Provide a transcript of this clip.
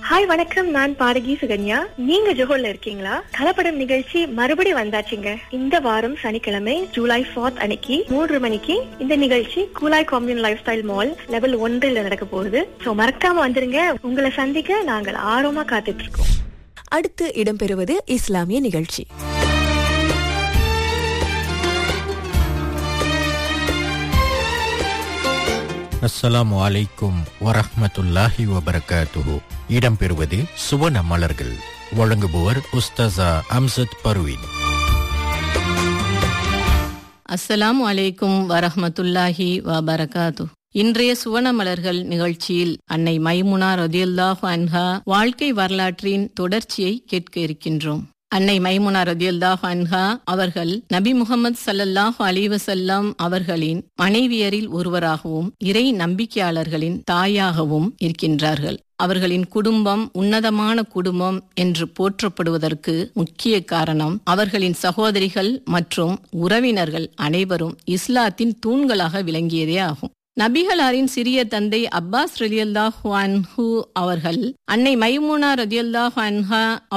hi வணக்கம் நான் பாடகி சுகன்யா நீங்க ஜோஹர்ல இருக்கீங்களா கலப்படம் நிகழ்ச்சி மறுபடி வந்தாச்சுங்க இந்த வாரம் சனிக்கிழமை ஜூலை 4th அன்னைக்கு மூன்று மணிக்கு இந்த நிகழ்ச்சி கூலாய் commune lifestyle mall level ஒன்றில் நடக்க போகுது சோ மறக்காம வந்துருங்க உங்களை சந்திக்க நாங்கள் ஆர்வமா காத்துட்டு இருக்கோம் அடுத்து இடம்பெறுவது இஸ்லாமிய நிகழ்ச்சி அஸ்ஸலாமு அலைக்கும் வரஹ்மத்துல்லாஹி வபரகாத்துஹு இடம்பெறுவது சுவன மலர்கள் வழங்குபவர் உஸ்தாசா அம்சத் பர்வீன் அஸ்ஸலாமு அலைக்கும் வரஹ்மத்துல்லாஹி வபரகாத்து இன்றைய சுவன மலர்கள் நிகழ்ச்சியில் அன்னை மைமுனா ரதியுல்லாஹு அன்ஹா வாழ்க்கை வரலாற்றின் தொடர்ச்சியை கேட்க இருக்கின்றோம் அன்னை மைமுனா ரதியுல்லாஹு அன்ஹா அவர்கள் நபி முகமது ஸல்லல்லாஹு அலைஹி வஸல்லம் அவர்களின் மனைவியரில் ஒருவராகவும் இறை நம்பிக்கையாளர்களின் தாயாகவும் இருக்கின்றார்கள் அவர்களின் குடும்பம் உன்னதமான குடும்பம் என்று போற்றப்படுவதற்கு முக்கிய காரணம் அவர்களின் சகோதரிகள் மற்றும் உறவினர்கள் அனைவரும் இஸ்லாத்தின் தூண்களாக விளங்கியதே ஆகும் நபிகளாரின் சிறிய தந்தை அப்பாஸ் ரலியல்லாஹு அன்ஹு அவர்கள் அன்னை மைமுனா ரதியல்லாஹு அன்ஹா